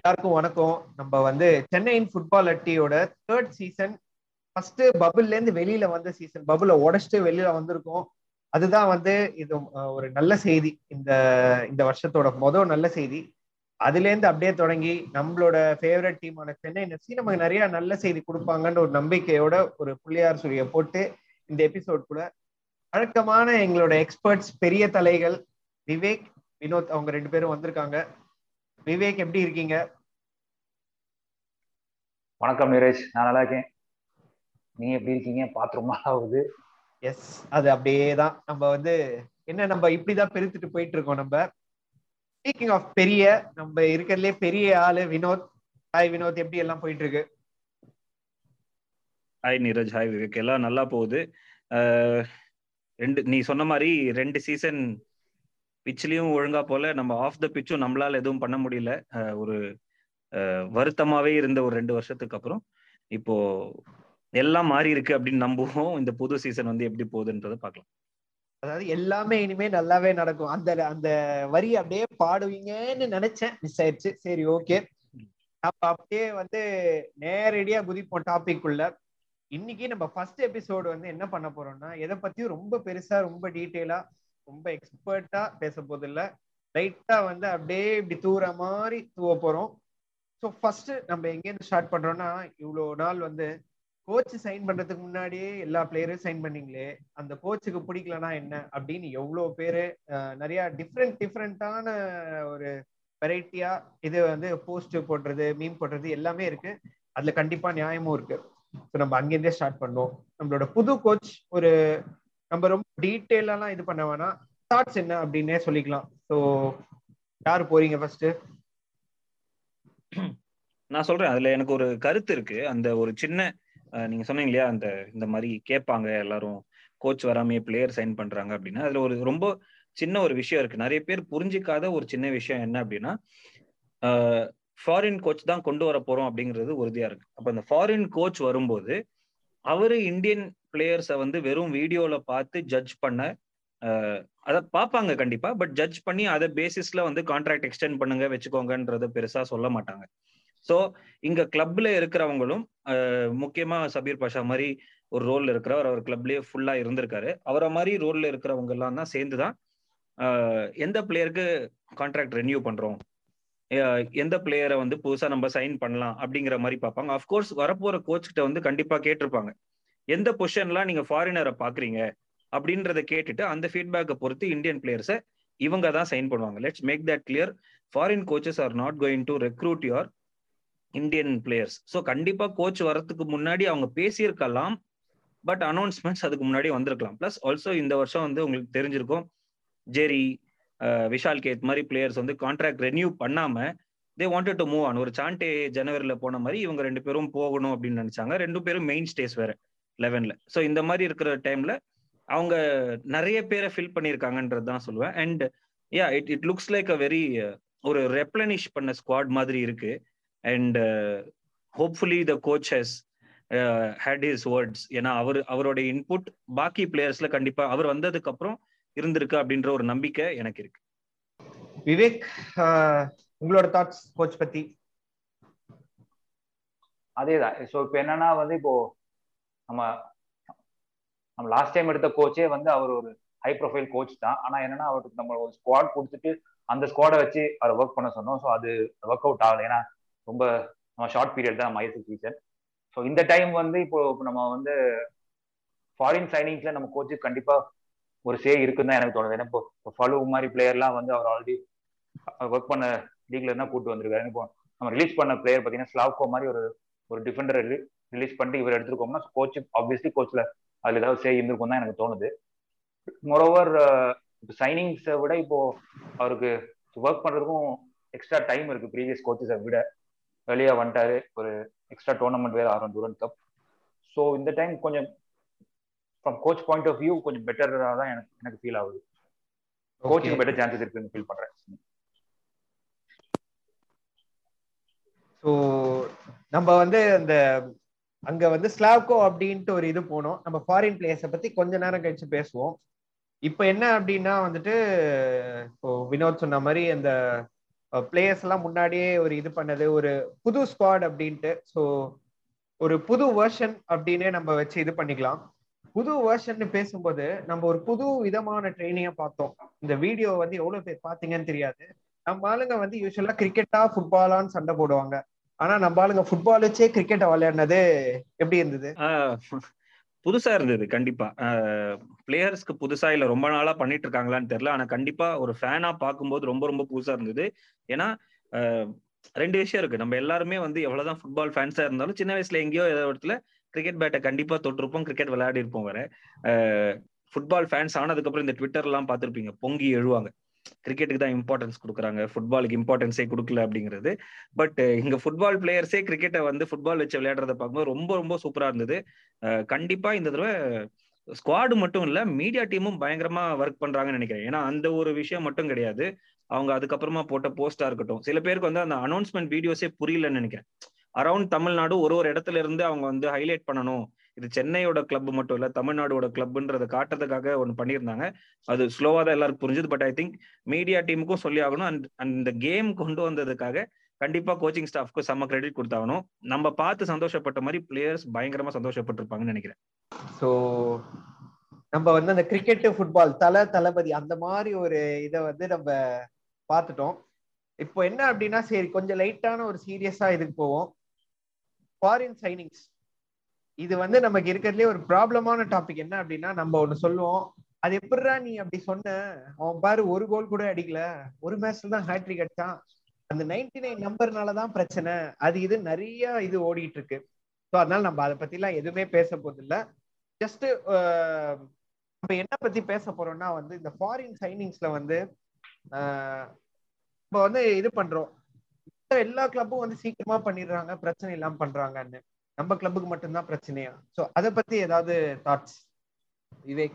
எல்லாருக்கும் வணக்கம் நம்ம வந்து சென்னையின் ஃபுட்பால் அட்டியோட தேர்ட் சீசன் ஃபர்ஸ்ட் பபுள்ல இருந்து வெளியில வந்த சீசன் பபுள உடைச்சிட்டு வெளியில வந்திருக்கோம் அதுதான் வந்து இது அஹ், ஒரு நல்ல செய்தி இந்த இந்த வருஷத்தோட மொதல் நல்ல செய்தி அதுல இருந்து அப்படியே தொடங்கி நம்மளோட ஃபேவரட் டீமான சென்னை எஃப்சி நமக்கு நிறைய நல்ல செய்தி கொடுப்பாங்கன்னு ஒரு நம்பிக்கையோட ஒரு புள்ளியார் சுழிய போட்டு இந்த எபிசோட் கூட வழக்கமான எங்களோட எக்ஸ்பர்ட்ஸ் பெரிய தலைகள் விவேக் வினோத் அவங்க ரெண்டு பேரும் வந்திருக்காங்க விவேக் எப்படி இருக்கீங்க வணக்கம் நீரேஷ் நான் நல்லா இருக்கேன் நீங்க எப்படி இருக்கீங்க பார்த்து ரொம்ப நாள் ஆகுது எஸ் அது அப்படியே தான் நம்ம வந்து என்ன நம்ம இப்படிதான் பெருத்துட்டு போயிட்டு இருக்கோம் நம்ம ஸ்பீக்கிங் ஆஃப் பெரிய நம்ம இருக்கிறதுலே பெரிய ஆளு வினோத் ஹாய் வினோத் எப்படி எல்லாம் போயிட்டு இருக்கு ஹாய் நீரஜ் ஹாய் விவேக் எல்லாம் நல்லா போகுது அஹ் ரெண்டு நீ சொன்ன மாதிரி ரெண்டு சீசன் பிச்லயும் ஒழுங்கா போல நம்ம ஆஃப் த பிச்சும் நம்மளால எதுவும் பண்ண முடியல அஹ் ஒரு அஹ் வருத்தமாவே இருந்த ஒரு ரெண்டு வருஷத்துக்கு அப்புறம் இப்போ எல்லாம் மாறி இருக்கு அப்படின்னு நம்புவோம் இந்த புது சீசன் வந்து எப்படி போகுதுன்றதை பார்க்கலாம் அதாவது எல்லாமே இனிமே நல்லாவே நடக்கும் அந்த அந்த வரி அப்படியே பாடுவீங்கன்னு நினைச்சேன் மிஸ் ஆயிடுச்சு சரி ஓகே நம்ம அப்படியே வந்து நேரடியா குதிப்போம் டாபிக் உள்ள இன்னைக்கு நம்ம ஃபர்ஸ்ட் எபிசோடு வந்து என்ன பண்ண போறோம்னா எதை பத்தியும் ரொம்ப பெருசா ரொம்ப டீட்டெயிலா ரொம்ப எக்ஸ்பர்ட்டா பேச போது இல்ல லைட்டா வந்து அப்படியே இப்படி தூர மாதிரி தூவ போறோம் ஸோ ஃபர்ஸ்ட் நம்ம எங்கேருந்து ஸ்டார்ட் பண்றோம்னா இவ்வளோ நாள் வந்து கோச் சைன் பண்றதுக்கு முன்னாடியே எல்லா பிளேயரும் சைன் பண்ணீங்களே அந்த கோச்சுக்கு பிடிக்கலனா என்ன அப்படின்னு எவ்வளோ பேரு அஹ், நிறைய டிஃப்ரெண்ட் டிஃப்ரெண்டான ஒரு வெரைட்டியா இது வந்து போஸ்ட் போடுறது மீம் போடுறது எல்லாமே இருக்கு அதுல கண்டிப்பா நியாயமும் இருக்கு ஸோ நம்ம அங்கேருந்தே ஸ்டார்ட் பண்ணோம் நம்மளோட புது கோச் ஒரு நம்ம ரொம்ப டீட்டெயிலாம் இது பண்ண வேணாம் தாட்ஸ் என்ன அப்படின்னே சொல்லிக்கலாம் ஸோ யார் போறீங்க ஃபர்ஸ்ட் நான் சொல்றேன் அதுல எனக்கு ஒரு கருத்து இருக்கு அந்த ஒரு சின்ன அஹ், நீங்க சொன்னீங்க இல்லையா அந்த இந்த மாதிரி கேட்பாங்க எல்லாரும் கோச் வராமையே பிளேயர் சைன் பண்றாங்க அப்படின்னா அதுல ஒரு ரொம்ப சின்ன ஒரு விஷயம் இருக்கு நிறைய பேர் புரிஞ்சிக்காத ஒரு சின்ன விஷயம் என்ன அப்படின்னா ஃபாரின் கோச் தான் கொண்டு வர போறோம் அப்படிங்கிறது உறுதியா இருக்கு அப்ப அந்த ஃபாரின் கோச் வரும்போது அவரு இந்தியன் பிளேயர்ஸை வந்து வெறும் வீடியோல பார்த்து ஜட்ஜ் பண்ண அஹ், அதை பார்ப்பாங்க கண்டிப்பா பட் ஜட்ஜ் பண்ணி அதை பேசிஸ்ல வந்து கான்ட்ராக்ட் எக்ஸ்டெண்ட் பண்ணுங்க வச்சுக்கோங்கன்றத பெருசா சொல்ல மாட்டாங்க ஸோ இங்க கிளப்ல இருக்கிறவங்களும் அஹ், முக்கியமா சபீர் பாஷா மாதிரி ஒரு ரோல்ல இருக்கிறவர் அவர் கிளப்லயே ஃபுல்லா இருந்திருக்காரு அவரை மாதிரி ரோல்ல இருக்கிறவங்க எல்லாம் தான் சேர்ந்து தான் அஹ், எந்த பிளேயருக்கு கான்ட்ராக்ட் ரெனியூ பண்றோம் அஹ், எந்த பிளேயரை வந்து புதுசா நம்ம சைன் பண்ணலாம் அப்படிங்கிற மாதிரி பார்ப்பாங்க அஃப்கோர்ஸ் வரப்போற கோச் கிட்ட வந்து கண்டிப்பா கேட்டிருப்பாங்க எந்த பொசிஷன்லாம் நீங்க ஃபாரினரை பாக்குறீங்க அப்படின்றத கேட்டுட்டு அந்த ஃபீட்பேக்கை பொறுத்து இந்தியன் பிளேயர்ஸை இவங்க தான் சைன் பண்ணுவாங்க let's make that clear foreign coaches are not going to recruit your Indian players so கண்டிப்பா கோச் வரதுக்கு முன்னாடி அவங்க பேசியிருக்கலாம் பட் அனௌன்ஸ்மெண்ட்ஸ் அதுக்கு முன்னாடி வந்திருக்கலாம் ப்ளஸ் ஆல்சோ இந்த வருஷம் வந்து உங்களுக்கு தெரிஞ்சிருக்கும் ஜெரி அஹ், விஷால் கேத் மாதிரி பிளேயர்ஸ் வந்து கான்ட்ராக்ட் ரெனியூ பண்ணாம they wanted to move on ஒரு சாண்டே ஜனவரில போன மாதிரி இவங்க ரெண்டு பேரும் போகணும் அப்படின்னு நினைச்சாங்க ரெண்டு பேரும் மெயின் ஸ்டேஸ் வேற லெவன்ல ஸோ இந்த மாதிரி இருக்கிற டைம்ல அவங்க நிறைய பேரை ஃபில் பண்ணியிருக்காங்கன்றது தான் சொல்லுவேன் and yeah it it looks like a very ஒரு ரெப்ளனிஷ் பண்ண ஸ்குவாட் மாதிரி இருக்கு and hopefully the coach has had his words ஏன்னா அவர் அவரோட இன்புட் பாக்கி பிளேயர்ஸ்ல கண்டிப்பா அவர் வந்ததுக்கு அப்புறம் இருந்திருக்கு அப்படின்ற ஒரு நம்பிக்கை எனக்கு இருக்கு விவேக் ஆஹ், உங்களோட தாட்ஸ் கோச் பத்தி அதேதான் ஸோ இப்போ என்னன்னா வந்து இப்போ நம்ம நம்ம லாஸ்ட் டைம் எடுத்த கோச்சே வந்து அவர் ஒரு ஹை ப்ரொஃபைல் கோச் தான் ஆனா என்னன்னா அவருக்கு நம்ம ஒரு ஸ்குவாட் கொடுத்துட்டு அந்த ஸ்குவாடை வச்சு அதை ஒர்க் பண்ண சொன்னோம் ஸோ அது ஒர்க் அவுட் ஆகல ஏன்னா ரொம்ப நம்ம ஷார்ட் பீரியட் தான் நம்ம ஐஎஸ்எல் சீசன் ஸோ இந்த டைம் வந்து இப்போ நம்ம வந்து ஃபாரின் சைனிங்ஸ்ல நம்ம கோச்சு கண்டிப்பா ஒரு சே இருக்குன்னு தான் எனக்கு தோணுது ஏன்னா இப்போ இப்போ ஃபலு மாதிரி பிளேயர்லாம் வந்து அவர் ஆல்ரெடி ஒர்க் பண்ண லீக்ல இருந்தா கூட்டு வந்திருக்காரு இப்போ நம்ம ரிலீஸ் பண்ண பிளேயர் பார்த்தீங்கன்னா ஸ்லாவ்கோ மாதிரி ஒரு ஒரு டிஃபெண்டர் ரிலீஸ் பண்ணிட்டு இவர் எடுத்துருக்கோம்னா கோச் ஆப்வியஸ்லி கோச்ல அதுல ஏதாவது சே இருந்திருக்கும் தான் எனக்கு தோணுது மொரோவர் இப்போ சைனிங்ஸை விட இப்போ அவருக்கு ஒர்க் பண்றதுக்கும் எக்ஸ்ட்ரா டைம் இருக்கு ப்ரீவியஸ் கோச்சஸை விட வெளியே வந்துட்டாரு ஒரு எக்ஸ்ட்ரா டோர்னமெண்ட் வேற ஆரம்பம் டூரன் கப் ஸோ இந்த டைம் கொஞ்சம் from coach point of view கொஞ்சம் பெட்டராக தான் எனக்கு எனக்கு ஃபீல் ஆகுது கோச்சுக்கு பெட்டர் சான்சஸ் இருக்குன்னு ஃபீல் பண்றேன் ஸோ நம்ம வந்து அந்த அங்க வந்து ஸ்லாவ்கோ அப்படின்ட்டு ஒரு இது போனோம் நம்ம ஃபாரின் பிளேயர்ஸை பத்தி கொஞ்ச நேரம் கழிச்சு பேசுவோம் இப்போ என்ன அப்படின்னா வந்துட்டு இப்போ வினோத் சொன்ன மாதிரி அந்த பிளேயர்ஸ் எல்லாம் முன்னாடியே ஒரு இது பண்ணது ஒரு புது ஸ்குவாட் அப்படின்ட்டு ஸோ ஒரு புது வேர்ஷன் அப்படின்னே நம்ம வச்சு இது பண்ணிக்கலாம் புது வேர்ஷன் பேசும்போது நம்ம ஒரு புது விதமான ட்ரைனிங்கை பார்த்தோம் இந்த வீடியோ வந்து எவ்வளவு பேர் பாத்தீங்கன்னு தெரியாது நம்ம ஆளுங்க வந்து யூஸ்வலா கிரிக்கெட்டா ஃபுட்பாலான்னு சண்டை போடுவாங்க ஆனா நம்ம ஆளுங்க ஃபுட்பால் வச்சே கிரிக்கெட்டை விளையாடினது எப்படி இருந்தது புதுசா இருந்தது கண்டிப்பா பிளேயர்ஸ்க்கு புதுசா இல்ல ரொம்ப நாளா பண்ணிட்டு இருக்காங்களான்னு தெரியல ஆனா கண்டிப்பா ஒரு ஃபேனா பார்க்கும்போது ரொம்ப ரொம்ப புதுசா இருந்தது ஏன்னா ரெண்டு விஷயம் இருக்கு நம்ம எல்லாருமே வந்து எவ்வளவுதான் ஃபுட்பால் ஃபேன்ஸா இருந்தாலும் சின்ன வயசுல எங்கேயோ ஏதோ இடத்துல கிரிக்கெட் பேட்டை கண்டிப்பா தொட்டிருப்போம் கிரிக்கெட் விளையாடி இருப்போம் வேற ஃபுட்பால் ஃபேன்ஸ் ஆனதுக்கு அப்புறம் இந்த ட்விட்டர் எல்லாம் பார்த்துருப்பீங்க பொங்கி எழுவாங்க கிரிக்கெட்டுக்கு தான் இம்பார்ட்டன்ஸ் கொடுக்குறாங்க ஃபுட்பாலுக்கு இம்பார்ட்டன்ஸே கொடுக்கல அப்படிங்கிறது பட் இங்க ஃபுட்பால் பிளேயர்ஸே கிரிக்கெட்டை வந்து ஃபுட்பால் வச்சு விளையாடுறத பார்க்கும்போது ரொம்ப ரொம்ப சூப்பரா இருந்தது கண்டிப்பா இந்த தடவை ஸ்குவாடு மட்டும் இல்ல மீடியா டீமும் பயங்கரமா ஒர்க் பண்றாங்கன்னு நினைக்கிறேன் ஏன்னா அந்த ஒரு விஷயம் மட்டும் கிடையாது அவங்க அதுக்கப்புறமா போட்ட போஸ்டா இருக்கட்டும் சில பேருக்கு வந்து அந்த அனௌன்ஸ்மெண்ட் வீடியோஸே புரியலன்னு நினைக்கிறேன் அரௌண்ட் தமிழ்நாடு ஒரு ஒரு இடத்துல இருந்து அவங்க வந்து ஹைலைட் பண்ணணும் இது சென்னையோட கிளப் மட்டும் இல்ல தமிழ்நாடோட கிளப்ன்றதை காட்டுறதுக்காக ஒன்று பண்ணியிருந்தாங்க அது ஸ்லோவா தான் எல்லாருக்கும் புரிஞ்சுது பட் ஐ திங்க் மீடியா டீமுக்கும் சொல்லி ஆகணும் அண்ட் அந்த கேம் கொண்டு வந்ததுக்காக கண்டிப்பா கோச்சிங் ஸ்டாஃப்க்கு செம்ம கிரெடிட் கொடுத்தாகணும் நம்ம பார்த்து சந்தோஷப்பட்ட மாதிரி பிளேயர்ஸ் பயங்கரமா சந்தோஷப்பட்டிருப்பாங்கன்னு நினைக்கிறேன் ஸோ நம்ம வந்து அந்த கிரிக்கெட் ஃபுட்பால் தல தளபதி அந்த மாதிரி ஒரு இதை வந்து நம்ம பார்த்துட்டோம் இப்போ என்ன அப்படின்னா சரி கொஞ்சம் லைட்டான ஒரு சீரியஸா இதுக்கு போவோம் ஃபாரின் சைனிங்ஸ் இது வந்து நமக்கு இருக்கிறதுலே ஒரு ப்ராப்ளமான டாபிக் என்ன அப்படின்னா நம்ம ஒண்ணு சொல்லுவோம் அது எப்படிடா நீ அப்படி சொன்ன அவன் பாரு ஒரு கோல் கூட அடிக்கல ஒரு மேட்ச்ல தான் ஹேட்ரிக் அடிச்சான் அந்த நைன்டி நைன் நம்பர்னாலதான் பிரச்சனை அது இது நிறைய இது ஓடிட்டு இருக்கு ஸோ அதனால நம்ம அதை பத்தி எல்லாம் எதுவுமே பேச போறது இல்ல ஜஸ்ட் நம்ம என்ன பத்தி பேச போறோம்னா வந்து இந்த ஃபாரின் சைனிங்ஸ்ல வந்து நம்ம வந்து இது பண்றோம் எல்லா கிளப்பும் வந்து சீக்கிரமா பண்ணிடுறாங்க பிரச்சனை இல்லாம பண்றாங்கன்னு நம்ம கிளப்புக்கு மட்டும்தான் பிரச்சனையா சோ அத பத்தி ஏதாவது தாட்ஸ் விவேக்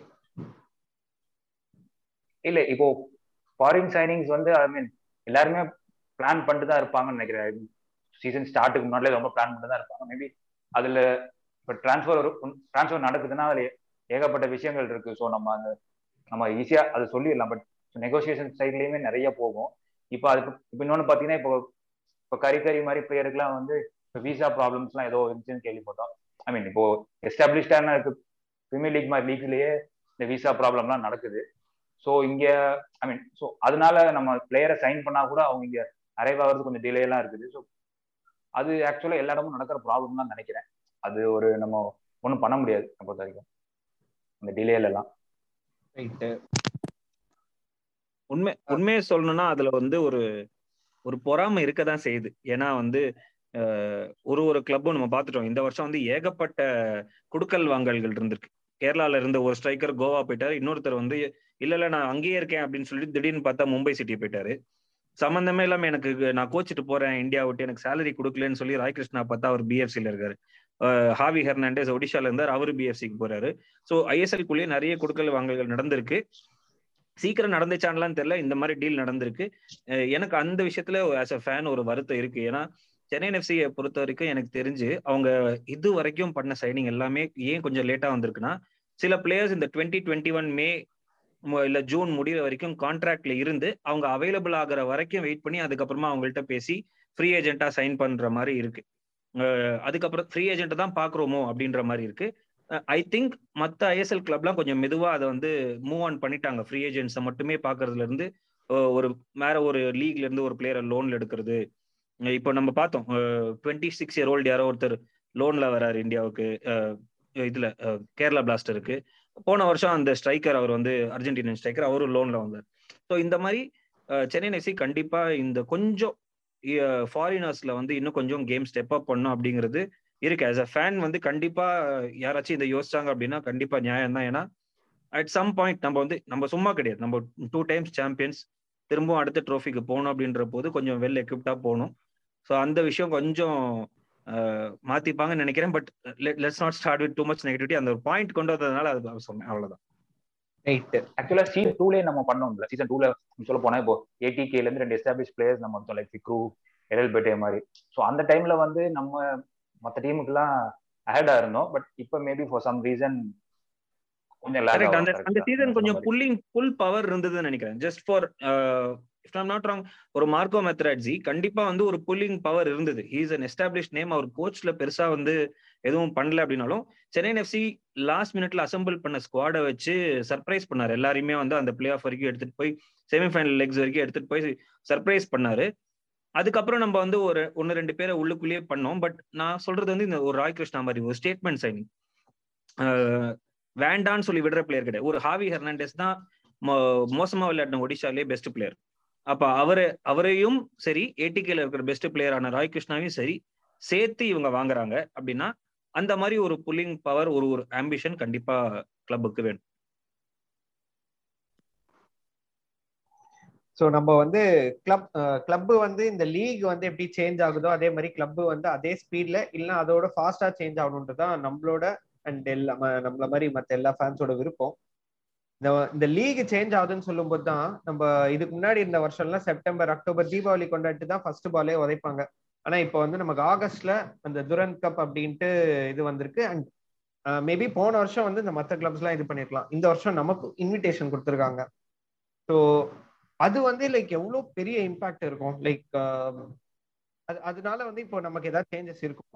இல்ல இப்போ ஃபாரின் சைனிங்ஸ் வந்து ஐ மீன் எல்லாருமே பிளான் பண்ணிட்டு தான் இருப்பாங்கன்னு நினைக்கிறேன் சீசன் ஸ்டார்ட்டுக்கு முன்னாடியே ரொம்ப பிளான் பண்ணிட்டு தான் இருப்பாங்க மேபி அதுல இப்போ டிரான்ஸ்ஃபர் டிரான்ஸ்ஃபர் நடக்குதுன்னா அதுல ஏகப்பட்ட விஷயங்கள் இருக்கு ஸோ நம்ம அந்த நம்ம ஈஸியா அதை சொல்லிடலாம் பட் நெகோசியேஷன் சைட்லயுமே நிறைய போகும் இப்போ அதுக்கு இப்போ இன்னொன்று பார்த்தீங்கன்னா இப்போ இப்போ கறி கறி மாதிரி பிளேயருக்குலாம் வந்து இப்போ விசா ப்ராப்ளம்ஸ்லாம் ஏதோ இருந்துச்சுன்னு கேள்விப்பட்டோம் ஐ மீன் இப்போ எஸ்டாப்ளிஷ்டான இருக்கு பிரீமியர் லீக் மாதிரி லீக்லயே இந்த விசா ப்ராப்ளம்லாம் நடக்குது ஸோ இங்க ஐ மீன் ஸோ அதனால நம்ம பிளேயரை சைன் பண்ணா கூட அவங்க இங்க அரைவ் ஆகிறது கொஞ்சம் டிலே எல்லாம் இருக்குது ஸோ அது ஆக்சுவலா எல்லா இடமும் நடக்கிற ப்ராப்ளம் தான் நினைக்கிறேன் அது ஒரு நம்ம ஒன்றும் பண்ண முடியாது பொறுத்த வரைக்கும் அந்த டிலேல எல்லாம் உண்மை உண்மையை சொல்லணும்னா அதுல வந்து ஒரு ஒரு பொறாமை இருக்கதான் செய்யுது ஏன்னா வந்து ஒரு ஒரு கிளப்பும் நம்ம பார்த்துட்டோம் இந்த வருஷம் வந்து ஏகப்பட்ட குடுக்கல் வாங்கல்கள் இருந்திருக்கு கேரளால இருந்த ஒரு ஸ்ட்ரைக்கர் கோவா போயிட்டாரு இன்னொருத்தர் வந்து இல்ல இல்ல நான் அங்கேயே இருக்கேன் அப்படின்னு சொல்லிட்டு திடீர்னு பார்த்தா மும்பை சிட்டி போயிட்டாரு சம்பந்தமே இல்லாம எனக்கு நான் கோச்சிட்டு போறேன் இந்தியா விட்டு எனக்கு சேலரி கொடுக்கலன்னு சொல்லி ராய் கிருஷ்ணா பார்த்தா அவர் பிஎஃப்சில இருக்காரு ஹாவி ஹெர்னாண்டஸ் ஒடிஷால இருந்தார் அவரு பிஎஃப்சிக்கு போறாரு ஸோ ஐஎஸ்எல் குள்ளேயே நிறைய குடுக்கல் வாங்கல்கள் நடந்திருக்கு சீக்கிரம் நடந்துச்சான்லாம் தெரியல இந்த மாதிரி டீல் நடந்திருக்கு எனக்கு அந்த விஷயத்துல ஆஸ் அ ஃபேன் ஒரு வருத்தம் இருக்கு ஏன்னா சென்னை எஃப்சியை பொறுத்த வரைக்கும் எனக்கு தெரிஞ்சு அவங்க இது வரைக்கும் பண்ண சைனிங் எல்லாமே ஏன் கொஞ்சம் லேட்டா வந்திருக்குன்னா சில பிளேயர்ஸ் இந்த டுவெண்ட்டி டுவெண்ட்டி ஒன் மே இல்ல ஜூன் முடிகிற வரைக்கும் கான்ட்ராக்ட்ல இருந்து அவங்க அவைலபிள் ஆகிற வரைக்கும் வெயிட் பண்ணி அதுக்கப்புறமா அவங்கள்ட்ட பேசி ஃப்ரீ ஏஜென்ட்டா சைன் பண்ற மாதிரி இருக்கு அதுக்கப்புறம் ஃப்ரீ ஏஜென்ட் தான் பாக்குறோமோ அப்படின்ற மாதிரி இருக்கு ஐ திங்க் மற்ற ஐஎஸ்எல் கிளப்லாம் கொஞ்சம் மெதுவா அதை வந்து மூவ் ஆன் பண்ணிட்டாங்க ஃப்ரீ ஏஜென்ட்ஸை மட்டுமே பாக்குறதுல இருந்து ஒரு வேற ஒரு லீக்ல இருந்து ஒரு பிளேயரை லோன்ல எடுக்கிறது இப்போ நம்ம பார்த்தோம் டுவெண்ட்டி சிக்ஸ் இயர் ஓல்டு யாரோ ஒருத்தர் லோன்ல வராரு இந்தியாவுக்கு இதுல கேரளா பிளாஸ்டருக்கு போன வருஷம் அந்த ஸ்ட்ரைக்கர் அவர் வந்து அர்ஜென்டினன் ஸ்ட்ரைக்கர் அவரும் லோன்ல வந்தார் ஸோ இந்த மாதிரி சென்னை எஃப்சி கண்டிப்பா இந்த கொஞ்சம் ஃபாரினர்ஸ்ல வந்து இன்னும் கொஞ்சம் கேம் ஸ்டெப் அப் பண்ணும் அப்படிங்கிறது இருக்கு ஆஸ் அ ஃபேன் வந்து கண்டிப்பா யாராச்சும் இதை யோசிச்சாங்க அப்படின்னா கண்டிப்பா நியாயம் தான் ஏன்னா அட் சம் பாயிண்ட் நம்ம வந்து நம்ம சும்மா கிடையாது நம்ம டூ டைம்ஸ் சாம்பியன்ஸ் திரும்பவும் அடுத்த ட்ரோஃபிக்கு போகணும் அப்படின்ற போது கொஞ்சம் வெல் எக்யூப்டா போகணும் ஸோ அந்த விஷயம் கொஞ்சம் மாத்திப்பாங்கன்னு நினைக்கிறேன் but let's not start with too much negativity அந்த ஒரு பாயிண்ட் கொண்டு வந்ததுனால அது சொன்னேன் அவ்வளவுதான் ரைட் ஆக்சுவலா சீசன் டூலே நம்ம பண்ணோம்ல சீசன் டூல சொல்ல போனா இப்போ ஏடிகேல இருந்து ரெண்டு எஸ்டாப்ளிஷ் பிளேயர்ஸ் நம்ம எடுத்தோம் லைக் ஃபிக்ரு எரல் பெட்டே மாதிரி ஸோ அந்த டைம்ல வந்து நம்ம மற்ற டீமுக்குலாம் ஆடா இருந்தோம் பட் இப்போ மேபி ஃபார் சம் ரீசன் கொஞ்சம் அந்த சீசன் கொஞ்சம் புல்லிங் புல் பவர் இருந்ததுன்னு நினைக்கிறேன் just for if I'm not wrong ஒரு மார்க்கோ மெத்ராட்ஜி கண்டிப்பா வந்து ஒரு புல்லிங் பவர் இருந்தது ஹீஸ் அன் எஸ்டாப்ளிஷ் நேம் அவர் கோச்ல பெருசா வந்து எதுவும் பண்ணல அப்படின்னாலும் சென்னை எஃப்சி லாஸ்ட் மினிட்ல அசம்பிள் பண்ண ஸ்குவாடை வச்சு சர்ப்ரைஸ் பண்ணாரு எல்லாரையுமே வந்து அந்த பிளே ஆஃப் வரைக்கும் எடுத்துட்டு போய் செமிஃபைனல் லெக்ஸ் வரைக்கும் எடுத்துட்டு போய் சர்ப்ரைஸ் பண்ணாரு அதுக்கப்புறம் நம்ம வந்து ஒரு ஒன்னு ரெண்டு பேரை உள்ளுக்குள்ளேயே பண்ணோம் பட் நான் சொல்றது வந்து இந்த ஒரு ராய் கிருஷ்ணா மாதிரி ஒரு ஸ்டேட்மெண்ட் சைனிங் வேண்டான்னு சொல்லி விடுற பிளேயர் கிடையாது ஒரு ஹாவி ஹெர்னாண்டஸ் தான் மோசமா விளையாடின ஒடிஷாலே பெஸ்ட் பிளேயர் அப்ப அவரு அவரையும் சரி ஏடிகேல இருக்கிற பெஸ்ட் பிளேயரான ராய் கிருஷ்ணாவையும் சரி சேர்த்து இவங்க வாங்குறாங்க அப்படின்னா அந்த மாதிரி ஒரு புல்லிங் பவர் ஒரு ஒரு ஆம்பிஷன் கண்டிப்பா கிளப்புக்கு வேணும் ஸோ நம்ம வந்து கிளப் கிளப் வந்து இந்த லீக் வந்து எப்படி சேஞ்ச் ஆகுதோ அதே மாதிரி கிளப் வந்து அதே ஸ்பீட்ல இல்லைன்னா அதோட ஃபாஸ்டா சேஞ்ச் ஆகணுன்றது தான் நம்மளோட அண்ட் எல்லா நம்மள மாதிரி மற்ற எல்லா ஃபேன்ஸோட விருப்பம் இந்த இந்த லீக் சேஞ்ச் ஆகுதுன்னு சொல்லும்போது தான் நம்ம இதுக்கு முன்னாடி இந்த வருஷம்லாம் செப்டம்பர் அக்டோபர் தீபாவளி கொண்டாட்டு தான் ஃபர்ஸ்ட் பாலே உதைப்பாங்க ஆனா இப்போ வந்து நமக்கு ஆகஸ்ட்ல அந்த துரன் கப் அப்படின்ட்டு இது வந்திருக்கு அண்ட் மேபி போன வருஷம் வந்து இந்த மற்ற கிளப்ஸ் எல்லாம் இது பண்ணிருக்கலாம் இந்த வருஷம் நமக்கு இன்விடேஷன் கொடுத்துருக்காங்க ஸோ அது வந்து லைக் எவ்வளவு பெரிய இம்பாக்ட் இருக்கும் லைக் அது அதனால வந்து இப்போ நமக்கு ஏதாவது சேஞ்சஸ் இருக்கும்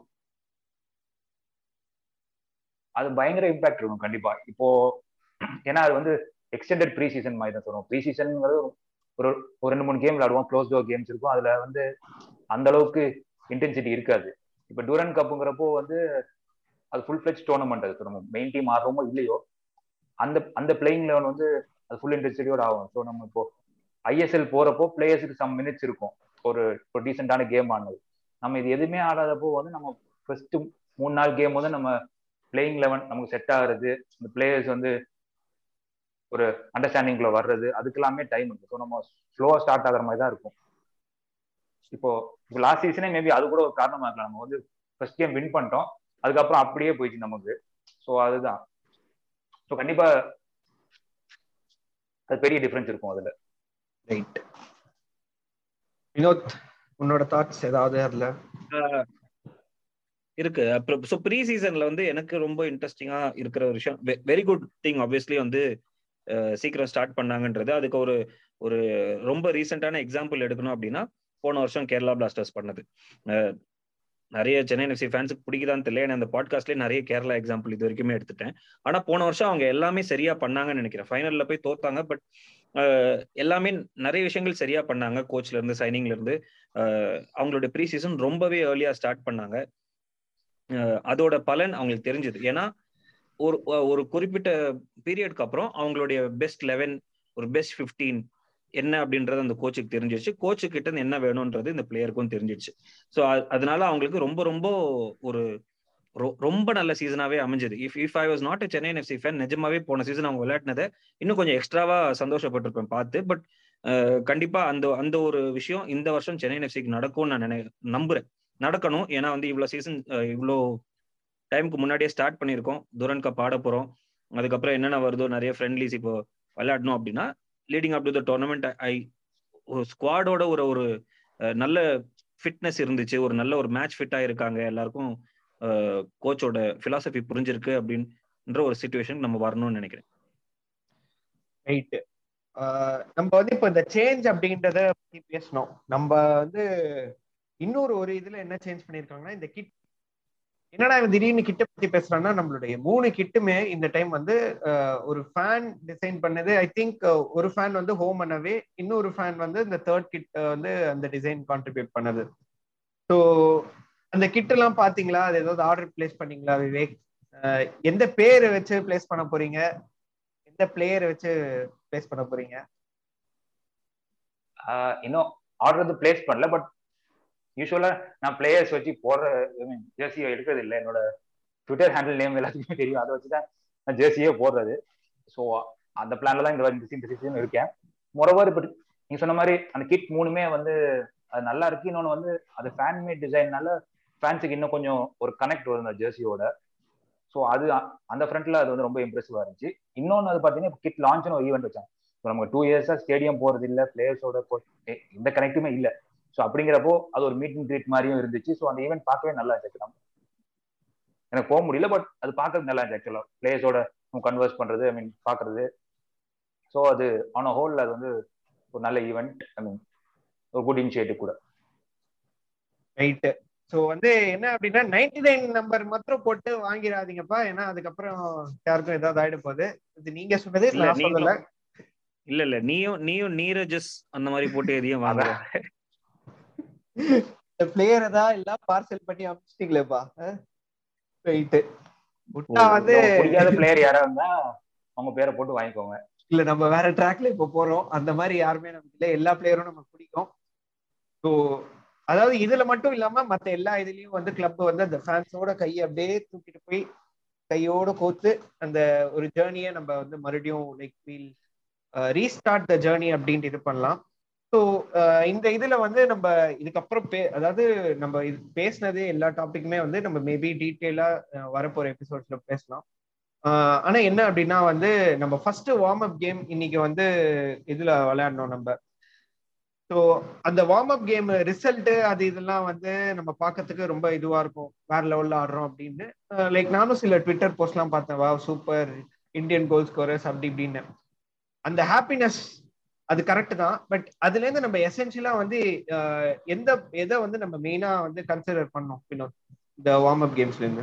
அது பயங்கர இம்பாக்ட் இருக்கும் கண்டிப்பா இப்போ ஏன்னா அது வந்து எக்ஸ்டெண்டட் ப்ரீ சீசன் மாதிரி தான் சொல்லுவோம் ப்ரீ சீசன்ங்கிறது ஒரு ஒரு ரெண்டு மூணு கேம் விளையாடுவோம் க்ளோஸ் டோர் கேம்ஸ் இருக்கும் அதுல வந்து அந்த அளவுக்கு இன்டென்சிட்டி இருக்காது இப்போ டூரன் கப்புங்கிறப்போ வந்து அது ஃபுல் ஃபிளெஜ் டோர்னமெண்ட் அது நம்ம மெயின் டீம் ஆடுறோமோ இல்லையோ அந்த அந்த பிளேயிங் லெவன் வந்து அது ஃபுல் இன்டென்சிட்டியோட ஆகும் ஸோ நம்ம இப்போ ஐஎஸ்எல் போறப்போ பிளேயர்ஸுக்கு சம் மினிட்ஸ் இருக்கும் ஒரு ஒரு டீசென்டான கேம் ஆனது நம்ம இது எதுவுமே ஆடாதப்போ வந்து நம்ம ஃபர்ஸ்ட் மூணு நாள் கேம் வந்து நம்ம பிளேயிங் லெவன் நமக்கு செட் ஆகுறது இந்த பிளேயர்ஸ் வந்து ஒரு அண்டர்ஸ்டாண்டிங்ல வர்றது அதுக்கெல்லாமே டைம் இருக்கு ஸோ நம்ம ஸ்லோவா ஸ்டார்ட் ஆகிற மாதிரி தான் இருக்கும் இப்போ இப்போ லாஸ்ட் சீசனே மேபி அது கூட ஒரு காரணமா இருக்கலாம் நம்ம வந்து ஃபர்ஸ்ட் கேம் வின் பண்ணிட்டோம் அதுக்கப்புறம் அப்படியே போயிடுச்சு நமக்கு ஸோ அதுதான் ஸோ கண்டிப்பா அது பெரிய டிஃபரன்ஸ் இருக்கும் அதுல ரைட் வினோத் உன்னோட தாட்ஸ் ஏதாவது அதுல இருக்கு அப்புறம் ஸோ ப்ரீ சீசன்ல வந்து எனக்கு ரொம்ப இன்ட்ரெஸ்டிங்கா இருக்கிற ஒரு விஷயம் வெரி குட் திங் ஆப்வியஸ்லி வந்து சீக்கிரம் ஸ்டார்ட் பண்ணாங்கன்றது அதுக்கு ஒரு ஒரு ரொம்ப ரீசெண்டான எக்ஸாம்பிள் எடுக்கணும் அப்படின்னா போன வருஷம் கேரளா பிளாஸ்டர்ஸ் பண்ணது நிறைய சென்னை எஃப்சி ஃபேன்ஸுக்கு பிடிக்குதான்னு தெரியல ஏன்னா அந்த பாட்காஸ்ட்லேயே நிறைய கேரளா எக்ஸாம்பிள் இது வரைக்குமே எடுத்துட்டேன் ஆனா போன வருஷம் அவங்க எல்லாமே சரியா பண்ணாங்கன்னு நினைக்கிறேன் ஃபைனல்ல போய் தோத்தாங்க பட் எல்லாமே நிறைய விஷயங்கள் சரியா பண்ணாங்க கோச்ல இருந்து சைனிங்ல இருந்து அவங்களோட ப்ரீ சீசன் ரொம்பவே ஏர்லியா ஸ்டார்ட் பண்ணாங்க அதோட பலன் அவங்களுக்கு தெரிஞ்சது ஏன்னா ஒரு ஒரு குறிப்பிட்ட பீரியட்க்கு அப்புறம் அவங்களுடைய பெஸ்ட் லெவன் ஒரு பெஸ்ட் ஃபிஃப்டீன் என்ன அப்படின்றது அந்த கோச்சுக்கு தெரிஞ்சிருச்சு கோச்சு கிட்ட இருந்து என்ன வேணும்ன்றது இந்த பிளேயருக்கும் தெரிஞ்சிருச்சு ஸோ அதனால அவங்களுக்கு ரொம்ப ரொம்ப ஒரு ரொம்ப நல்ல சீசனாவே அமைஞ்சது if if I was not a Chennai FC fan நிஜமாவே போன சீசன் அவங்க விளையாடினதை இன்னும் கொஞ்சம் எக்ஸ்ட்ராவா சந்தோஷப்பட்டிருப்பேன் பார்த்து பட் கண்டிப்பா அந்த அந்த ஒரு விஷயம் இந்த வருஷம் சென்னை எஃப்சிக்கு நடக்கும்னு நான் நினை நம்புறேன் நடக்கணும் ஏன்னா வந்து இவ்வளோ சீசன் இவ்வளோ டைமுக்கு முன்னாடியே ஸ்டார்ட் பண்ணியிருக்கோம் துரன் கப் ஆட போகிறோம் அதுக்கப்புறம் என்னென்ன வருதோ நிறைய ஃப்ரெண்ட்லிஸ் இப்போ விளையாடணும் அப்படின்னா leading up to the tournament I ஒரு ஸ்குவாடோட ஒரு ஒரு நல்ல ஃபிட்னஸ் இருந்துச்சு ஒரு நல்ல ஒரு மேட்ச் ஃபிட்டாக இருக்காங்க எல்லாருக்கும் கோச்சோட ஃபிலாசபி புரிஞ்சிருக்கு அப்படின்ற ஒரு சுச்சுவேஷன் நம்ம வரணும்னு நினைக்கிறேன் ரைட்டு நம்ம வந்து இப்போ இந்த சேஞ்ச் அப்படின்றத பத்தி பேசணும் நம்ம வந்து இன்னொரு ஒரு இதுல என்ன சேஞ்ச் பண்ணிருக்காங்கன்னா இந்த கிட் என்னடா இவன் திடீர்னு கிட்ட பத்தி பேசுறான்னா நம்மளுடைய மூணு கிட்டுமே இந்த டைம் வந்து ஒரு ஃபேன் டிசைன் பண்ணது ஐ திங்க் ஒரு ஃபேன் வந்து ஹோம் அனவே இன்னொரு ஃபேன் வந்து இந்த தேர்ட் கிட் வந்து அந்த டிசைன் கான்ட்ரிபியூட் பண்ணது ஸோ அந்த கிட் எல்லாம் பாத்தீங்களா அது ஏதாவது ஆர்டர் பிளேஸ் பண்ணீங்களா விவேக் எந்த பேரை வச்சு பிளேஸ் பண்ண போறீங்க எந்த பிளேயரை வச்சு பிளேஸ் பண்ண போறீங்க இன்னும் ஆர்டர் வந்து பிளேஸ் பண்ணல பட் யூஸ்வலா நான் பிளேயர்ஸ் வச்சு போடுற ஜெர்சி எடுக்கிறது இல்லை என்னோட ட்விட்டர் ஹேண்டில் நேம் எல்லாத்துக்குமே தெரியும் அதை வச்சு தான் நான் ஜெர்சியே போடுறது ஸோ அந்த பிளான்ல தான் இந்த இந்த சீசன் இருக்கேன் மொரவர் இப்போ நீங்க சொன்ன மாதிரி அந்த கிட் மூணுமே வந்து அது நல்லா இருக்கு இன்னொன்று வந்து அது ஃபேன் மேட் டிசைன்னால ஃபேன்ஸுக்கு இன்னும் கொஞ்சம் ஒரு கனெக்ட் வரும் அந்த ஜெர்சியோட ஸோ அது அந்த ஃப்ரண்ட்ல அது வந்து ரொம்ப இம்ப்ரெசிவா இருந்துச்சு இன்னொன்று அது பார்த்தீங்கன்னா கிட் லான்ச்னு ஒரு ஈவெண்ட் வச்சாங்க ஸோ நமக்கு டூ இயர்ஸா ஸ்டேடியம் போறது இல்லை பிளேயர்ஸோட எந்த கனெக்டுமே இல்லை ஸோ அப்படிங்கிறப்போ அது ஒரு மீட் அண்ட் கிரீட் மாதிரியும் இருந்துச்சு ஸோ அந்த ஈவெண்ட் பார்க்கவே நல்லா இருந்துச்சு நம்ம எனக்கு போக முடியல பட் அது பார்க்கறது நல்லா இருந்துச்சு ஆக்சுவலா பிளேயர்ஸோட கன்வர்ஸ் பண்றது ஐ மீன் பாக்குறது ஸோ அது ஆன் ஹோல் அது வந்து ஒரு நல்ல ஈவெண்ட் ஐ மீன் ஒரு குட் இனிஷியேட்டிவ் கூட ரைட்டு ஸோ வந்து என்ன அப்படின்னா நைன்டி நைன் நம்பர் மாத்திரம் போட்டு வாங்கிடாதீங்கப்பா ஏன்னா அதுக்கப்புறம் யாருக்கும் ஏதாவது ஆயிட போகுது இது நீங்க சொன்னது இல்ல, நான் சொல்லல நீங்களும் இல்ல இல்ல நீயும் நீயும் நீரஜஸ் அந்த மாதிரி போட்டு எதையும் வாங்குற பிளேயரை தான் எல்லாம் பார்சல் பண்ணி அனுப்பிச்சிட்டீங்களேப்பா ரைட்டு முட்டா வந்து உங்களுக்கு பிடிக்காத பிளேயர் யாரா இருந்தா அவங்க பேரை போட்டு வாங்கிக்கோங்க இல்ல நம்ம வேற ட்ராக்ல இப்ப போறோம் அந்த மாதிரி யாருமே நமக்கு இல்ல எல்லா பிளேயரும் நமக்கு பிடிக்கும் ஸோ அதாவது இதுல மட்டும் இல்லாம மத்த எல்லா இதுலயும் வந்து கிளப் வந்து அந்த ஃபேன்ஸோட கையை அப்படியே தூக்கிட்டு போய் கையோட கோத்து அந்த ஒரு ஜேர்னியை நம்ம வந்து மறுபடியும் like feel restart the journey அப்படின்ட்டு இது பண்ணலாம் ஸோ இந்த இதுல வந்து நம்ம இதுக்கப்புறம் பே அதாவது நம்ம இது பேசினது எல்லா டாபிக்குமே வந்து நம்ம மேபி டீட்டெயிலா வரப்போற எபிசோட்ஸ்ல பேசலாம் ஆஹ் ஆனா என்ன அப்படின்னா வந்து நம்ம ஃபர்ஸ்ட் வார்ம் அப் கேம் இன்னைக்கு வந்து இதுல விளையாடணும் நம்ம ஸோ அந்த வார்ம் அப் கேம் ரிசல்ட் அது இதெல்லாம் வந்து நம்ம பார்க்கறதுக்கு ரொம்ப இதுவா இருக்கும் வேற லெவல்ல ஆடுறோம் அப்படின்னு லைக் நானும் சில ட்விட்டர் போஸ்ட்லாம் பார்த்தேன் வா சூப்பர் இந்தியன் கோல் ஸ்கோரர்ஸ் அப்படி இப்படின்னு அந்த ஹாப்பினஸ் அது கரெக்ட் தான் பட் அதுல இருந்து நம்ம எசென்சியலா வந்து ஆஹ் எந்த எதை வந்து நம்ம மெயினா வந்து கன்சிடர் பண்ணோம் வினோத் இந்த வார்ம் அப் கேம்ஸ்ல இருந்து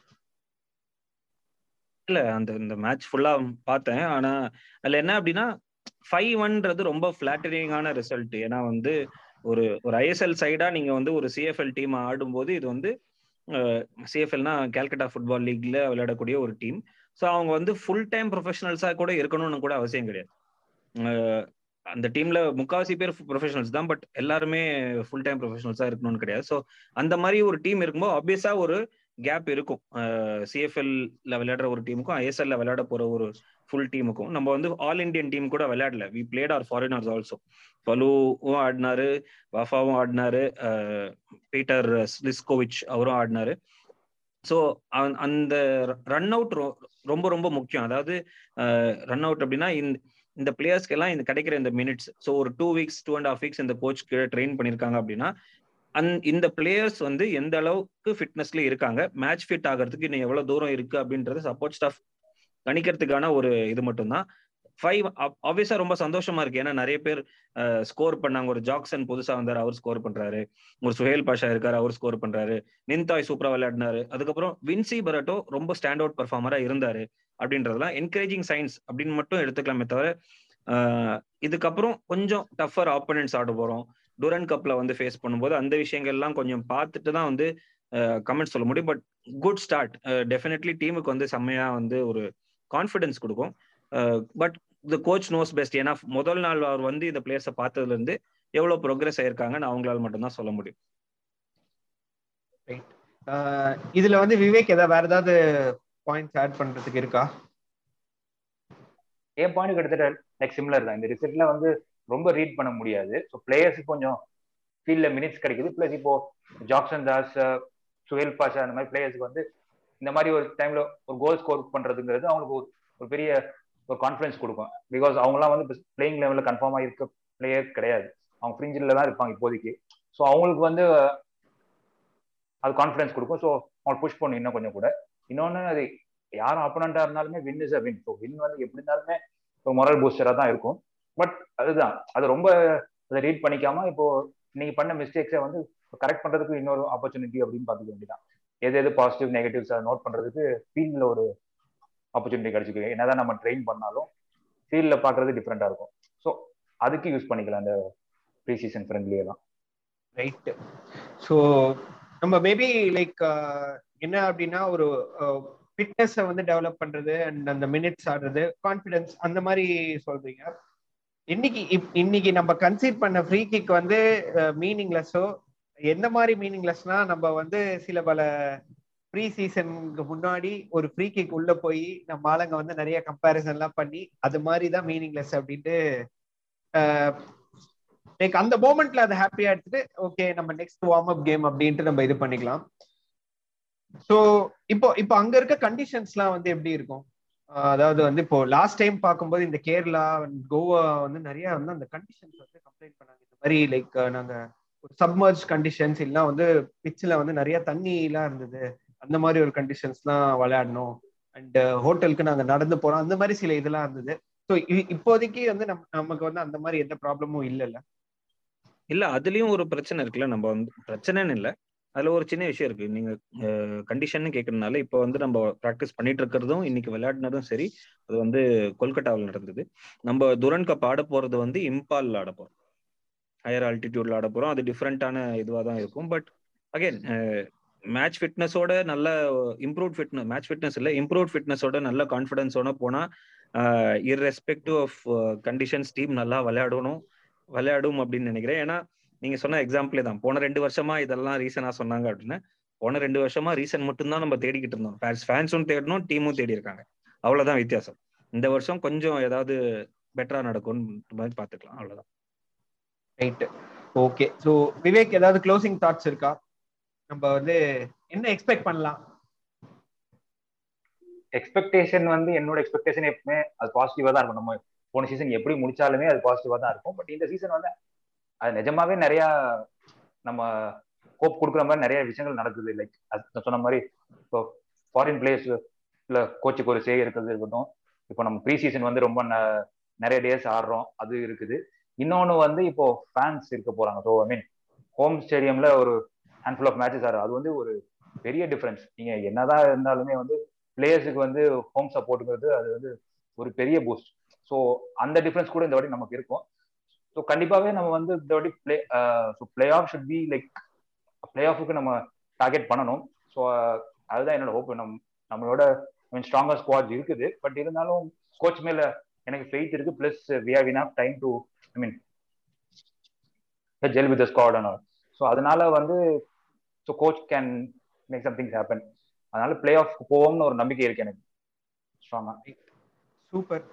இல்ல அந்த இந்த மேட்ச் ஃபுல்லா பார்த்தேன் ஆனா அதுல என்ன அப்படின்னா ஃபைவ் ஒன்றது ரொம்ப ஃபிளாட்டரிங்கான ரிசல்ட் ஏன்னா வந்து ஒரு ஒரு ஐஎஸ்எல் சைடா நீங்க வந்து ஒரு சிஎஃப்எல் டீம் ஆடும்போது இது வந்து சிஎஃப்எல்னா கேல்கட்டா ஃபுட்பால் லீக்ல விளையாடக்கூடிய ஒரு டீம் ஸோ அவங்க வந்து ஃபுல் டைம் ப்ரொஃபஷனல்ஸா கூட இருக்கணும்னு கூட அவசியம் கிடையாது அஹ் அந்த டீம்ல முக்காவாசி பேர் ப்ரொஃபஷனல்ஸ் தான் பட் எல்லாருமே ஃபுல் டைம் ப்ரொஃபஷனல்ஸா இருக்கணும்னு கிடையாது ஸோ அந்த மாதிரி ஒரு டீம் இருக்கும்போது ஆப்வியஸா ஒரு கேப் இருக்கும் சிஎஃப்எல்ல விளையாடுற ஒரு டீமுக்கும் ஐஎஸ்எல்ல விளையாட போற ஒரு ஃபுல் டீமுக்கும் நம்ம வந்து ஆல் இண்டியன் டீம் கூட விளையாடல we played are foreigners also பலுவும் ஆடினாரு வஃபாவும் ஆடினாரு பீட்டர் ஸ்லிஸ்கோவிச் அவரும் ஆடினாரு ஸோ அந்த ரன் அவுட் ரொம்ப ரொம்ப முக்கியம் அதாவது ரன் அவுட் அப்படின்னா இந்த இந்த பிளேயர்ஸ்க்கு எல்லாம் இந்த கிடைக்கிற இந்த மினிட்ஸ் ஸோ ஒரு two weeks two and half weeks இந்த கோச் கீழே ட்ரெயின் பண்ணியிருக்காங்க அப்படின்னா அந் இந்த பிளேயர்ஸ் வந்து எந்த அளவுக்கு ஃபிட்னஸ்ல இருக்காங்க மேட்ச் ஃபிட் ஆகிறதுக்கு இன்னும் எவ்வளவு தூரம் இருக்கு அப்படின்றது சப்போர்ட் ஸ்டாஃப் கணிக்கிறதுக்கான ஒரு இது மட்டும்தான் ஃபைவ் ஆப்வியஸா ரொம்ப சந்தோஷமா இருக்கு ஏன்னா நிறைய பேர் ஸ்கோர் பண்ணாங்க ஒரு ஜாக்சன் புதுசா வந்தாரு அவர் ஸ்கோர் பண்றாரு ஒரு சுஹேல் பாஷா இருக்காரு அவர் ஸ்கோர் பண்றாரு நின்தாய் சூப்பரா விளையாடினாரு அதுக்கப்புறம் வின்சி பரட்டோ ரொம்ப ஸ்டாண்ட் அவுட் பர்ஃபார்மரா இருந்தாரு அப்படின்றதுலாம் என்கரேஜிங் சயின்ஸ் அப்படின்னு மட்டும் எடுத்துக்கலாமே தவிர இதுக்கப்புறம் கொஞ்சம் டஃபர் ஆப்போனன்ட்ஸ் ஆட போறோம் டூரன் கப்ல வந்து ஃபேஸ் பண்ணும்போது அந்த விஷயங்கள்லாம் கொஞ்சம் பார்த்துட்டு தான் வந்து கமெண்ட் சொல்ல முடியும் பட் குட் ஸ்டார்ட் டெஃபினெட்லி டீமுக்கு வந்து செம்மையா வந்து ஒரு கான்ஃபிடன்ஸ் கொடுக்கும் but the coach knows best ஏன்னா முதல் நாள் அவர் வந்து இந்த பிளேயர்ஸை பார்த்ததுல இருந்து எவ்வளவு ப்ரோக்ரஸ் ஆயிருக்காங்கன்னு அவங்களால மட்டும்தான் சொல்ல முடியும் இதுல வந்து விவேக் ஏதாவது வேற ஏதாவது பாயிண்ட்ஸ் ஆட் பண்றதுக்கு இருக்கா என் பாயிண்ட் கிட்டத்தட்ட லைக் சிம்லர் தான் இந்த ரிசல்ட்ல வந்து ரொம்ப ரீட் பண்ண முடியாது ஸோ பிளேயர்ஸுக்கு கொஞ்சம் ஃபீல்ட்ல மினிட்ஸ் கிடைக்குது பிளஸ் இப்போ ஜாக்சன் தாஸ் சுஹேல் பாஷா அந்த மாதிரி பிளேயர்ஸ்க்கு வந்து இந்த மாதிரி ஒரு டைம்ல ஒரு கோல் ஸ்கோர் பண்றதுங்கிறது அவங்களுக்கு ஒரு பெரிய ஒரு கான்ஃபிடன்ஸ் கொடுக்கும் பிகாஸ் அவங்கலாம் வந்து பிளேயிங் லெவலில் கன்ஃபார்மா இருக்க பிளேயர் கிடையாது அவங்க ஃப்ரிஞ்சில் தான் இருப்பாங்க இப்போதைக்கு ஸோ அவங்களுக்கு வந்து அது கான்ஃபிடன்ஸ் கொடுக்கும் ஸோ அவங்க புஷ் பண்ணும் இன்னும் கொஞ்சம் கூட இன்னொன்று அது யாரும் அப்பனண்டா இருந்தாலுமே win is a win so win வந்து எப்படி இருந்தாலுமே ஒரு மொரல் பூஸ்டராக தான் இருக்கும் பட் அதுதான் அது ரொம்ப அதை ரீட் பண்ணிக்காம இப்போ நீங்க பண்ண மிஸ்டேக்ஸை வந்து கரெக்ட் பண்றதுக்கு இன்னொரு ஆப்பர்ச்சுனிட்டி அப்படின்னு பார்த்துக்க வேண்டியதான் எது எது பாசிட்டிவ் நெகட்டிவ்ஸ் அதை நோட் பண்றதுக்கு ஃபீல்டில் ஒரு ஆப்பர்ச்சுனிட்டி கிடைச்சிருக்கு என்னதான் நம்ம ட்ரெயின் பண்ணாலும் ஃபீல்டில் பார்க்கறது டிஃப்ரெண்டா இருக்கும் ஸோ அதுக்கு யூஸ் பண்ணிக்கலாம் அந்த ப்ரீ சீசன் ஃப்ரெண்ட்லியே தான் ரைட் ஸோ நம்ம மேபி லைக் என்ன அப்படின்னா ஒரு ஃபிட்னஸை வந்து டெவலப் பண்றது அண்ட் அந்த மினிட்ஸ் ஆடுறது கான்ஃபிடன்ஸ் அந்த மாதிரி சொல்றீங்க இன்னைக்கு இன்னைக்கு நம்ம கன்சீட் பண்ண ஃப்ரீ கிக் வந்து மீனிங்லெஸ்ஸோ எந்த மாதிரி மீனிங்லெஸ்னா நம்ம வந்து சில பல ப்ரீ சீசனுக்கு முன்னாடி ஒரு ஃப்ரீ கிக் உள்ள போய் நம்ம ஆளுங்க வந்து நிறைய கம்பேரிசன் எல்லாம் பண்ணி அது மாதிரி தான் மீனிங்லெஸ் அப்படின்ட்டு லைக் அந்த மூமெண்ட்ல அதை ஹாப்பியா எடுத்துட்டு ஓகே நம்ம நெக்ஸ்ட் வார்ம் அப் கேம் அப்படின்ட்டு நம்ம இது பண்ணிக்கலாம் ஸோ இப்போ இப்போ அங்க இருக்க கண்டிஷன்ஸ்லாம் வந்து எப்படி இருக்கும் அதாவது வந்து இப்போ லாஸ்ட் டைம் பார்க்கும்போது இந்த கேரளா கோவா வந்து நிறைய வந்து அந்த கண்டிஷன்ஸ் வந்து கம்ப்ளைண்ட் பண்ணாங்க இந்த மாதிரி லைக் நாங்க சப்மர்ஜ் கண்டிஷன்ஸ் எல்லாம் வந்து பிச்சில் வந்து நிறைய தண்ணி எல்லாம் இருந்தது அந்த மாதிரி ஒரு கண்டிஷன்ஸ்லாம் விளையாடணும் அண்ட் ஹோட்டலுக்கு நாங்க நடந்து போறோம் அந்த மாதிரி சில இதெல்லாம் இருந்தது ஸோ இப்போதைக்கு வந்து நம் நமக்கு வந்து அந்த மாதிரி எந்த ப்ராப்ளமும் இல்லைல்ல இல்ல அதுலயும் ஒரு பிரச்சனை இருக்குல்ல நம்ம வந்து பிரச்சனைன்னு இல்ல அதுல ஒரு சின்ன விஷயம் இருக்கு நீங்க கண்டிஷன் கேட்கறதுனால இப்ப வந்து நம்ம ப்ராக்டிஸ் பண்ணிட்டு இருக்கிறதும் இன்னைக்கு விளையாடினதும் சரி அது வந்து கொல்கட்டாவில் நடந்தது நம்ம துரன் கப் ஆட போறது வந்து இம்பால் ஆட போறோம் ஹையர் ஆல்டிடியூட்ல ஆட போறோம் அது டிஃப்ரெண்டான இதுவா தான் இருக்கும் பட் அகைன் மேட்ச் ஃபிட்னஸோட நல்ல இம்ப்ரூவ் ஃபிட்னஸ் மேட்ச் ஃபிட்னஸ் இல்லை இம்ப்ரூவ் ஃபிட்னஸோட நல்ல கான்ஃபிடன்ஸோட போனா இர்ரெஸ்பெக்டிவ் ஆஃப் கண்டிஷன்ஸ் டீம் நல்லா விளையாடணும் விளையாடும் அப்படின்னு நினைக்கிறேன் ஏன்னா நீங்க சொன்ன எக்ஸாம்பிளே தான் போன ரெண்டு வருஷமா இதெல்லாம் ரீசனா சொன்னாங்க அப்படின்னா போன ரெண்டு வருஷமா ரீசன் மட்டும்தான் நம்ம தேடிக்கிட்டு இருந்தோம் ஃபேன்ஸ் ஃபேன்ஸும் தேடணும் டீமும் தேடி இருக்காங்க அவ்வளவுதான் வித்தியாசம் இந்த வருஷம் கொஞ்சம் ஏதாவது பெட்டரா நடக்கும்னு மாதிரி பாத்துக்கலாம் அவ்வளவுதான் ரைட் ஓகே ஸோ விவேக் ஏதாவது க்ளோசிங் தாட்ஸ் இருக்கா நம்ம வந்து என்ன எக்ஸ்பெக்ட் பண்ணலாம் எக்ஸ்பெக்டேஷன் வந்து என்னோட எக்ஸ்பெக்டேஷன் எப்பவுமே அது பாசிட்டிவா தான் இருக்கும் நம்ம போன சீசன் எப்படி முடிச்சாலுமே அது பாசிட்டிவா தான் இருக்கும் பட் இந்த சீசன் வந்து அது நிஜமாவே நிறைய நம்ம ஹோப் கொடுக்குற மாதிரி நிறைய விஷயங்கள் நடக்குது லைக் அது சொன்ன மாதிரி இப்போ ஃபாரின் பிளேயர்ஸ்ல கோச்சுக்கு ஒரு சே இருக்கிறது இருக்கட்டும் இப்போ நம்ம ப்ரீ சீசன் வந்து ரொம்ப நிறைய டேஸ் ஆடுறோம் அது இருக்குது இன்னொன்று வந்து இப்போ ஃபேன்ஸ் இருக்க போறாங்க ஸோ ஐ மீன் ஹோம் ஸ்டேடியம்ல ஒரு ஹேண்ட்ஃபுல் ஆஃப் மேட்சஸ் ஆடுறோம் அது வந்து ஒரு பெரிய டிஃப்ரென்ஸ் நீங்க என்னதான் இருந்தாலுமே வந்து பிளேயர்ஸுக்கு வந்து ஹோம் சப்போர்ட்டுங்கிறது அது வந்து ஒரு பெரிய பூஸ்ட் ஸோ அந்த டிஃப்ரென்ஸ் கூட இந்த வாட்டி நமக்கு இருக்கும் ஸோ கண்டிப்பாகவே நம்ம வந்து இந்த வாட்டி play so playoff should be like play ஆஃபுக்கு நம்ம டார்கெட் பண்ணணும் ஸோ அதுதான் என்னோட ஹோப் நம் நம்மளோட மீன் ஸ்ட்ராங்கர் ஸ்குவாட் இருக்குது பட் இருந்தாலும் கோச் மேல எனக்கு ஃபெய்த் இருக்கு plus we have enough time to I mean gel with squad and so அதனால வந்து so coach can make somethings happen அதனால பிளே ஆஃப் போவோம்னு ஒரு நம்பிக்கை இருக்கு எனக்கு ஸ்ட்ராங்கா சூப்பர்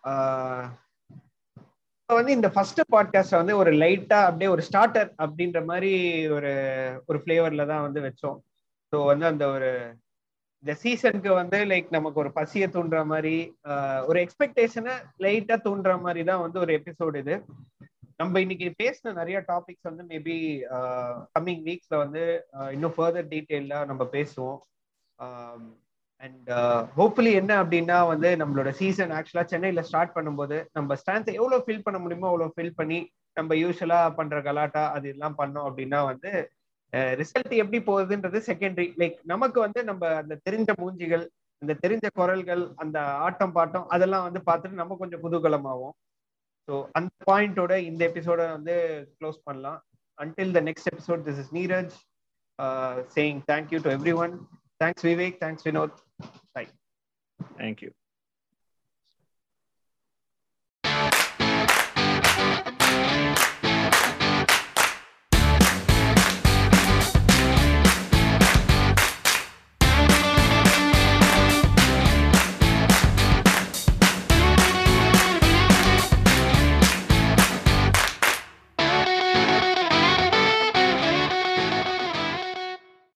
வந்து இந்த ஃபர்ஸ்ட் பாட்காஸ்ட் வந்து ஒரு லைட்டா அப்படியே ஒரு ஸ்டார்டர் அப்படின்ற மாதிரி ஒரு ஒரு ஃபிளேவர்ல தான் வந்து வச்சோம் ஸோ வந்து அந்த ஒரு இந்த சீசனுக்கு வந்து லைக் நமக்கு ஒரு பசிய தூண்டுற மாதிரி ஒரு எக்ஸ்பெக்டேஷனை லைட்டா தூண்டுற மாதிரி தான் வந்து ஒரு எபிசோடு இது நம்ம இன்னைக்கு பேசின நிறைய டாபிக்ஸ் வந்து மேபி கம்மிங் வீக்ஸ்ல வந்து இன்னும் ஃபர்தர் டீட்டெயில நம்ம பேசுவோம் அண்ட் ஹோப்ஃபுல்லி என்ன அப்படின்னா வந்து நம்மளோட சீசன் ஆக்சுவலா சென்னையில ஸ்டார்ட் பண்ணும்போது நம்ம ஸ்டான்ஸை எவ்வளவு ஃபில் பண்ண முடியுமோ அவ்வளவு ஃபில் பண்ணி நம்ம யூஸ்வலா பண்ற கலாட்டா அது எல்லாம் பண்ணோம் அப்படின்னா வந்து ரிசல்ட் எப்படி போகுதுன்றது செகண்டரி லைக் நமக்கு வந்து நம்ம அந்த தெரிஞ்ச மூஞ்சிகள் அந்த தெரிஞ்ச குரல்கள் அந்த ஆட்டம் பாட்டம் அதெல்லாம் வந்து பார்த்துட்டு நம்ம கொஞ்சம் குதூகலமாகும் ஸோ அந்த பாயிண்டோட இந்த எபிசோட வந்து க்ளோஸ் பண்ணலாம் until the next episode this is Neeraj saying thank you to everyone thanks Vivek thanks Vinod bye thank you